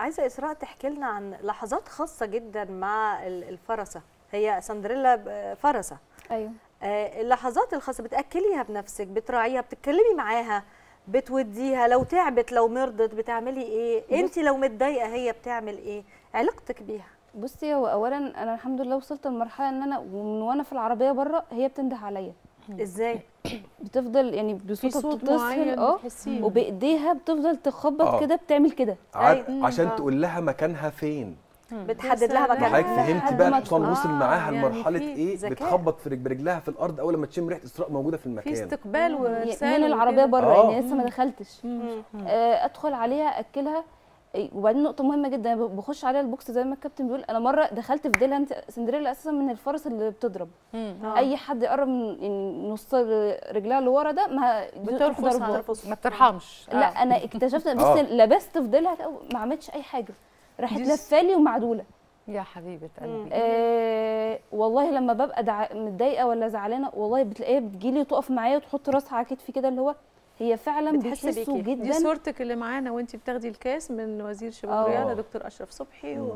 عايزه اسراء تحكي لنا عن لحظات خاصه جدا مع ال- الفرسه هي سندريلا ب- فرسه ايوه آه، اللحظات الخاصه بتاكليها بنفسك بتراعيها بتتكلمي معاها بتوديها لو تعبت لو مرضت بتعملي ايه انت لو متضايقه هي بتعمل ايه علاقتك بيها بصي هو اولا انا الحمد لله وصلت لمرحله ان انا ومن وانا في العربيه بره هي بتنده عليا ازاي بتفضل يعني في بصوتها صوت بتتصل معين اه بتحسيه وبايديها بتفضل تخبط آه. كده بتعمل كده ع- أيوة. عشان آه. تقول لها مكانها فين بتحدد لها سلام. مكانها حضرتك فهمتي لحد بقى ما الحصان تكون- وصل آه، معاها يعني لمرحله في ايه ذكاء. بتخبط في رج- برجلها في الارض اول ما تشم ريحه اسراء موجوده في في المكان استقبال ورسالة من العربيه وكده. بره آه. يعني لسه ما دخلتش مم. آه، ادخل عليها اكلها إيه، وبعدين نقطة مهمة جدا أنا بخش عليها البوكس زي ما الكابتن بيقول أنا مرة دخلت في ديلها أنت سندريلا أساسا من الفرس اللي بتضرب آه. أي حد يقرب من يعني نص رجلها اللي ورا ده ما بترفص ضربه. على ما بترحمش لا أنا اكتشفت بس آه. لبست في ديلها كده ما عملتش أي حاجة راحت دي- لفالي ومعدولة يا حبيبه مم. قلبي آه والله لما ببقى دع... متضايقة ولا زعلانة والله بتلاقيها بتجيلي تقف معايا وتحط راسها على كتفي كده اللي هو هي فعلا بتحس بيحسوا بيكي. دي جدا صورتك اللي معانا وانت بتاخدي الكاس من وزير شباب آه. الرياضه دكتور اشرف صبحي و... مم.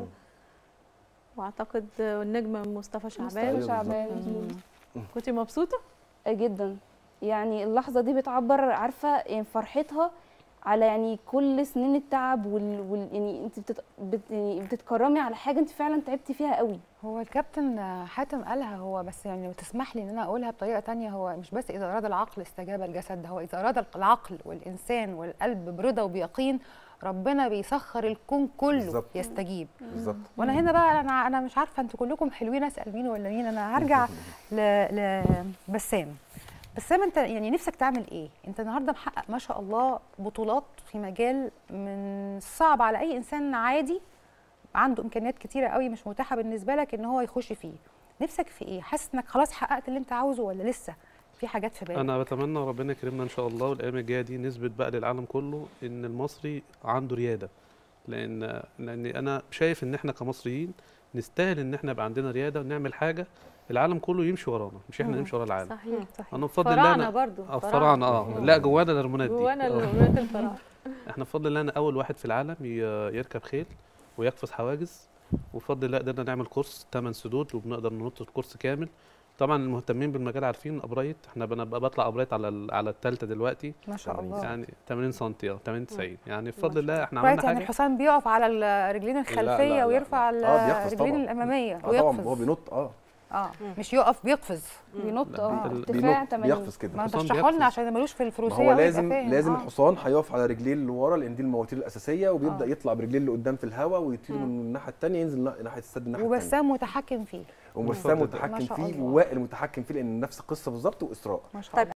واعتقد النجم مصطفى شعبان مصطفى شعبان كنت مبسوطه جدا يعني اللحظه دي بتعبر عارفه يعني فرحتها على يعني كل سنين التعب وال, وال يعني انت بتت... بت... يعني بتتكرمي على حاجه انت فعلا تعبتي فيها قوي هو الكابتن حاتم قالها هو بس يعني لو تسمح لي ان انا اقولها بطريقه تانية هو مش بس اذا اراد العقل استجاب الجسد ده هو اذا اراد العقل والانسان والقلب برضا وبيقين ربنا بيسخر الكون كله بالظبط. يستجيب بالظبط وانا هنا بقى انا انا مش عارفه انتوا كلكم حلوين اسال مين ولا مين انا هرجع ل لبسام بسام انت يعني نفسك تعمل ايه انت النهارده محقق ما شاء الله بطولات في مجال من صعب على اي انسان عادي عنده امكانيات كتيره قوي مش متاحه بالنسبه لك ان هو يخش فيه نفسك في ايه حاسس انك خلاص حققت اللي انت عاوزه ولا لسه في حاجات في بالك انا بتمنى ربنا يكرمنا ان شاء الله والايام الجايه دي نثبت بقى للعالم كله ان المصري عنده رياده لان لان انا شايف ان احنا كمصريين نستاهل ان احنا يبقى عندنا رياده ونعمل حاجه العالم كله يمشي ورانا مش احنا مم. نمشي ورا العالم صحيح انا بفضل الله فراعنه انا برضو اه فراعنه اه لا جوانا الهرمونات دي جوانا آه. الهرمونات الفراعنه احنا بفضل الله انا اول واحد في العالم ي- يركب خيل ويقفز حواجز وبفضل الله قدرنا نعمل كورس 8 سدود وبنقدر ننط الكورس كامل طبعا المهتمين بالمجال عارفين ابرايت احنا بنا بطلع ابرايت على ال- على الثالثه دلوقتي ما شاء الله يعني 80 سم اه 80 90 يعني بفضل شاء الله احنا كويس عملنا يعني حاجه الحصان بيقف على الرجلين الخلفيه لا، ويرفع لا. آه، بيقفز الرجلين طبعاً. الاماميه اه طبعا هو ويقفز بينط اه اه مش يقف بيقفز بينط لا، اه بي- ارتفاع بينط 80 بيقفز كده ما الحصان تشرحوا لنا بيقفز. عشان ملوش في ما الفروسيه هو أوي يبقى لازم فاهم. لازم آه. الحصان هيقف على رجليه اللي ورا لان دي المواتير الاساسيه وبيبدا آه. يطلع برجليه اللي قدام في الهواء ويطير مم. من الناحيه الثانيه ينزل نا- ناحيه السد الناحيه الثانيه وبسام متحكم فيه وبسام ما متحكم شاء فيه الله. ووائل متحكم فيه لان نفس القصه بالظبط واسراء ما شاء طيب الله